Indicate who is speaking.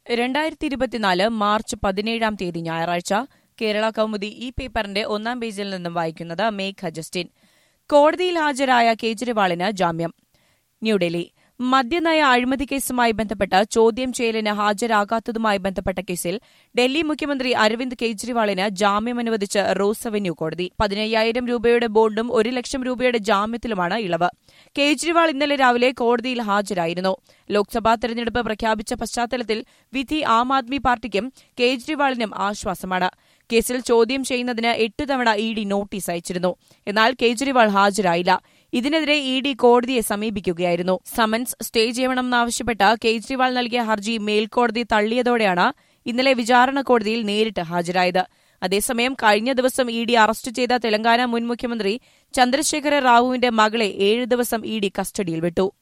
Speaker 1: രണ്ടായിരത്തി ഇരുപത്തിനാല് മാർച്ച് പതിനേഴാം തീയതി ഞായറാഴ്ച കേരള കൗമുദി ഈ പേപ്പറിന്റെ ഒന്നാം പേജിൽ നിന്നും വായിക്കുന്നത് മേഘ ജസ്റ്റിൻ കോടതിയിൽ ഹാജരായ കേജ്രിവാളിന് ജാമ്യം ന്യൂഡൽഹി മദ്യനയ അഴിമതി കേസുമായി ബന്ധപ്പെട്ട് ചോദ്യം ചെയ്യലിന് ഹാജരാകാത്തതുമായി ബന്ധപ്പെട്ട കേസിൽ ഡൽഹി മുഖ്യമന്ത്രി അരവിന്ദ് കെജ്രിവാളിന് ജാമ്യം അനുവദിച്ച് റോസ് അവന്യൂ കോടതി പതിനയ്യായിരം രൂപയുടെ ബോണ്ടും ഒരു ലക്ഷം രൂപയുടെ ജാമ്യത്തിലുമാണ് ഇളവ് കേജ്രിവാൾ ഇന്നലെ രാവിലെ കോടതിയിൽ ഹാജരായിരുന്നു ലോക്സഭാ തെരഞ്ഞെടുപ്പ് പ്രഖ്യാപിച്ച പശ്ചാത്തലത്തിൽ വിധി ആം ആദ്മി പാർട്ടിക്കും കേജ്രിവാളിനും ആശ്വാസമാണ് കേസിൽ ചോദ്യം ചെയ്യുന്നതിന് എട്ട് തവണ ഇ ഡി നോട്ടീസ് അയച്ചിരുന്നു എന്നാൽ കേജ്രിവാൾ ഹാജരായില്ല ഇതിനെതിരെ ഇ ഡി കോടതിയെ സമീപിക്കുകയായിരുന്നു സമൻസ് സ്റ്റേ ചെയ്യണമെന്നാവശ്യപ്പെട്ട് കേജ്രിവാൾ നൽകിയ ഹർജി മേൽക്കോടതി തള്ളിയതോടെയാണ് ഇന്നലെ വിചാരണ കോടതിയിൽ നേരിട്ട് ഹാജരായത് അതേസമയം കഴിഞ്ഞ ദിവസം ഇ ഡി അറസ്റ്റ് ചെയ്ത തെലങ്കാന മുൻ മുഖ്യമന്ത്രി ചന്ദ്രശേഖര റാവുവിന്റെ മകളെ ഏഴ് ദിവസം ഇ ഡി കസ്റ്റഡിയിൽ വിട്ടു